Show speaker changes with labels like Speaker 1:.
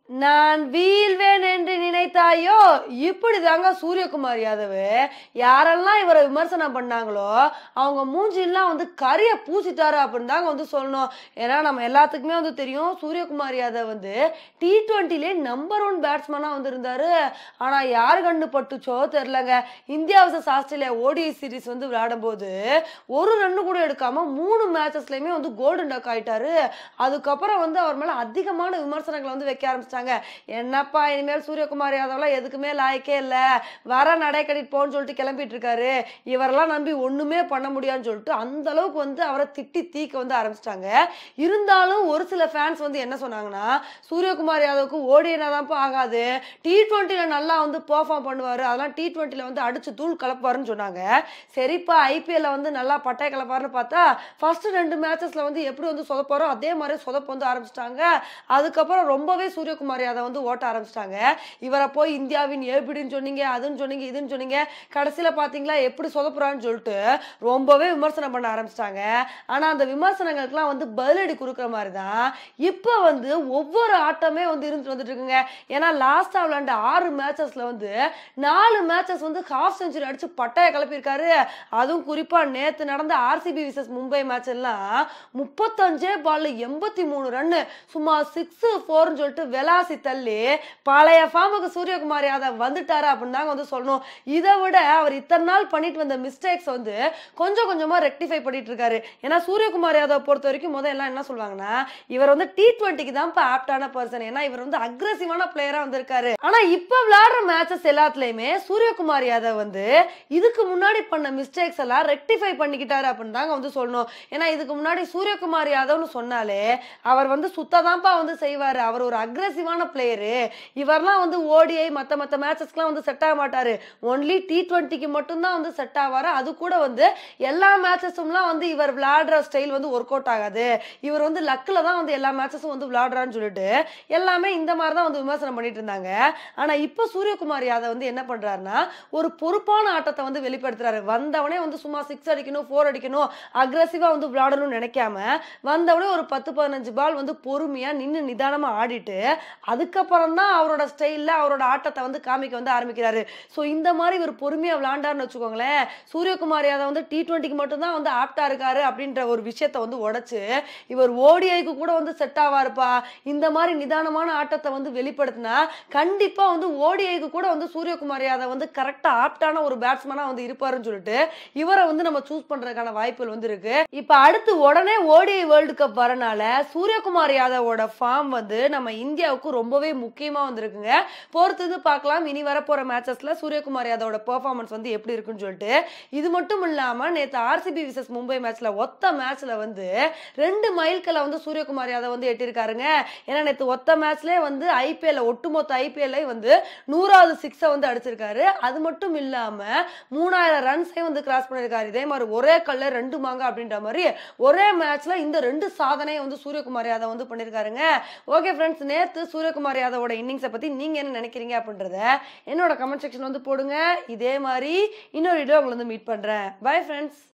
Speaker 1: நான் வீழ்வேன் என்று நினைத்தாயோ இப்படிதாங்க சூரியகுமார் யாதவ் யாரெல்லாம் இவரை விமர்சனம் பண்ணாங்களோ அவங்க மூஞ்சிலாம் வந்து கரிய பூசிட்டாரு அப்படின்னு தாங்க வந்து சொல்லணும் ஏன்னா நம்ம எல்லாத்துக்குமே வந்து தெரியும் சூரியகுமார் யாதவ் வந்து டி ட்வெண்ட்டிலே நம்பர் ஒன் பேட்ஸ்மேனா வந்து இருந்தாரு ஆனா யாரு கண்டு பட்டுச்சோ தெரிலங்க India versus Australia ODI series வந்து விளையாடும் போது ஒரு ரன்னு கூட எடுக்காம மூணு மேட்சஸ்லயுமே வந்து கோல்டன் டக் ஆயிட்டாரு அதுக்கப்புறம் வந்து அவர் மேல அதிகமான விமர்சனங்களை வந்து வைக்க ஆரம்பிச்சிட்டாங்க என்னப்பா இனிமேல் சூரியகுமார் யாதவ்லாம் எதுக்குமே லாய்க்கே இல்ல வர நடை கட்டிட்டு போன்னு சொல்லிட்டு கிளம்பிட்டு இருக்காரு இவரெல்லாம் நம்பி ஒண்ணுமே பண்ண முடியாதுன்னு சொல்லிட்டு அந்த அளவுக்கு வந்து அவரை திட்டி தீக்க வந்து ஆரம்பிச்சிட்டாங்க இருந்தாலும் ஒரு சில ஃபேன்ஸ் வந்து என்ன சொன்னாங்கன்னா சூரியகுமார் யாதவுக்கு ஓடினா தான்ப்பா ஆகாது டி ட்வெண்ட்டில நல்லா வந்து பெர்ஃபார்ம் பண்ணுவாரு அதெல்லாம் டி ட்வெண்ட்டில வந்து அடிச்சு தூள் கலப்பாருன்னு சொன்னாங்க சரிப்பா ஐபிஎல்ல வந்து நல்லா பட்டை கலப்பாருன்னு பார்த்தா ஃபர்ஸ்ட் ரெண்டு மேட்சஸ்ல வந்து எப்படி வந்து சொதப்பாரோ அதே மாதிரி சொதப்பு வந்து ஆரம்பிச்சிட்டாங்க அதுக்கப்புறம் ரொம்பவே சூரியகுமார் யாதவ் வந்து ஓட்ட ஆரம்பிச்சிட்டாங்க இவரை போய் இந்தியாவின் ஏபிடின்னு சொன்னீங்க அதுன்னு சொன்னீங்க இதுன்னு சொன்னீங்க கடைசியில பாத்தீங்களா எப்படி சொதப்புறான்னு சொல்லிட்டு ரொம்பவே விமர்சனம் பண்ண ஆரம்பிச்சிட்டாங்க ஆனா அந்த விமர்சனங்களுக்குலாம் வந்து பதிலடி கொடுக்குற மாதிரி தான் இப்போ வந்து ஒவ்வொரு ஆட்டமே வந்து இருந்துட்டு வந்துட்டு இருக்குங்க ஏன்னா லாஸ்டா விளையாண்ட ஆறு மேட்சஸ்ல வந்து நாலு மேட்சஸ் வந்து ஹாஃப் செஞ்சுரி அடிச்சு பட்டைய கிளப்பியிருக்காரு அதுவும் குறிப்பா நேத்து நடந்த ஆர்சிபி விசஸ் மும்பை மேட்ச் எல்லாம் முப்பத்தஞ்சே பால்ல எண்பத்தி மூணு ரன்னு சும்மா சிக்ஸ் ஃபோர்னு சொல்லிட்டு வெலாசி தள்ளி பழைய ஃபார்முக்கு சூரியகுமார் யாதவ் வந்துட்டாரு அப்படின்னு தாங்க வந்து சொல்லணும் இதை விட அவர் இத்தனை நாள் பண்ணிட்டு வந்த மிஸ்டேக்ஸ் வந்து கொஞ்சம் கொஞ்சமா ரெக்டிஃபை பண்ணிட்டு இருக்காரு ஏன்னா சூரியகுமார் யாதவ் பொறுத்த வரைக்கும் முதல்ல எல்லாம் என்ன சொல்லுவாங்கன்னா இவர் வந்து டி ட்வெண்ட்டிக்கு தான் இப்போ ஆப்டான பர்சன் ஏன்னா இவர் வந்து அக்ரெசிவான பிளேயரா வந்திருக்காரு ஆனா இப்ப விளையாடுற மேட்சஸ் எல்லாத்துலயுமே சூரியகுமார் யாதவ் வந்து இதுக்கு முன்னாடி பண்ண மிஸ்டேக்ஸ் எல்லாம் ரெக்டிஃபை பண்ணிக்கிட்டாரு அப்படின்னு தாங்க வந்து சொல்லணும் ஏன்னா இதுக்கு முன்னாடி சூரியகுமார் யாதவ்னு சொன்னாலே அவர் வந்து சுத்ததான்ப்பா வந்து செய்வாரு அவர் ஒரு அக்ரெசிவான பிளேயரு இவர்லாம் வந்து ஓடிஐ மத்த மத்த மேட்சஸ்க்குலாம் வந்து செட் ஆக மாட்டாரு ஒன்லி டி ட்வெண்ட்டிக்கு மட்டும்தான் வந்து செட் ஆவாரு அது கூட வந்து எல்லா மேட்சஸும்லாம் வந்து இவர் விளையாடுற ஸ்டைல் வந்து ஒர்க் அவுட் ஆகாது இவர் வந்து லக்கில் தான் வந்து எல்லா மேட்சஸும் வந்து விளையாடுறான்னு சொல்லிட்டு எல்லாமே இந்த மாதிரி தான் வந்து விமர்சனம் பண்ணிட்டு இருந்தாங்க ஆனா இப்போ சூரியகுமார் யாதவ் வந்து என்ன பண்றாருன்னா ஒரு பொறுப்பான ஆட்டத்தை வந்து வெளிப்படுத்துறாரு வந்தவனே வந்து சும்மா சிக்ஸ் அடிக்கணும் ஃபோர் அடிக்கணும் அக்ரெசிவா வந்து விளையாடணும்னு நினைக்காம வந்தவனே ஒரு பத்து பதினஞ்சு பால் வந்து பொறுமையா நின்று நிதானமா ஆடிட்டு அதுக்கப்புறம் தான் அவரோட ஸ்டைல்ல அவரோட ஆட்டத்தை வந்து காமிக்க வந்து ஆரம்பிக்கிறாரு ஸோ இந்த மாதிரி இவர் பொறுமையா விளையாண்டாருன்னு வச்சுக்கோங்களேன் சூரியகுமார் யாதவ் வந்து டி ட்வெண்ட்டிக்கு மட்டும்தான் வந்து ஆப்டா இருக்காரு அப்படின்ற ஒரு விஷயத்த வந்து உடைச்சு இவர் ஓடிஐக்கு கூட வந்து செட் ஆவாருப்பா இந்த மாதிரி நிதானமான ஆட்டத்தை வந்து வெளிப்படுத்தினா கண்டிப்பா வந்து ஓடிஐக்கு கூட வந்து சூரியகுமார் யாதவ் வந்து கரெக்டா ஆப்டான ஒரு பேட்ஸ்மேனா வந்து இருப்பாருன்னு சொல்லிட்டு இவரை வந்து நம்ம சூஸ் பண்றதுக்கான வாய்ப்புகள் வந்து இருக்கு இப்ப அடுத்து உடனே ஓடிஐ வேர்ல்டு கப் வரனால சூரியகுமார் யாதவோட ஃபார்ம் வந்து நம்ம இந்தியாவுக்கு ரொம்பவே முக்கியமா வந்திருக்குங்க பொறுத்தது பார்க்கலாம் இனி வரப்போற மேட்சஸ்ல சூரியகுமார் யாதவோட பெர்ஃபார்மன்ஸ் வந்து எப்படி இருக்குன்னு சொல்லிட்டு இது மட்டும் இல்லாம நேத்து ஆர்சிபி விசஸ் மும்பை மேட்ச்ல ஒத்த மேட்ச்ல வந்து ரெண்டு மைல்களை வந்து சூரியகுமார் யாதவ் வந்து எட்டியிருக்காருங்க ஏன்னா நேத்து ஒத்த மேட்ச்லயே வந்து ஐபிஎல்ல ஒட்டுமொத்த ஐபிஎல்ல வந்து நூறாவது சிக்ஸை வந்து அடிச்சிருக்காரு அது மட்டும் இல்லாம மூணாயிரம் ரன்ஸையும் வந்து கிராஸ் பண்ணியிருக்காரு இதே மாதிரி ஒரே கல்ல ரெண்டு மாங்க அப்படின்ற மாதிரி ஒரே மேட்ச்ல இந்த ரெண்டு சாதனையை வந்து சூரியகுமார் யாதவ் வந்து பண்ணியிருக்காருங்க ஓகே ஃப்ரெண்ட்ஸ் நேத்து சூரியகுமார் யாதவோட இன்னிங்ஸை பத்தி நீங்க என்ன நினைக்கிறீங்க அப்படின்றத என்னோட கமெண்ட் செக்ஷன் வந்து போடுங்க இதே மாதிரி இன்னொரு வீடியோ உங்களை வந்து மீட் பண்றேன் பை ஃப்ரெண்ட்ஸ்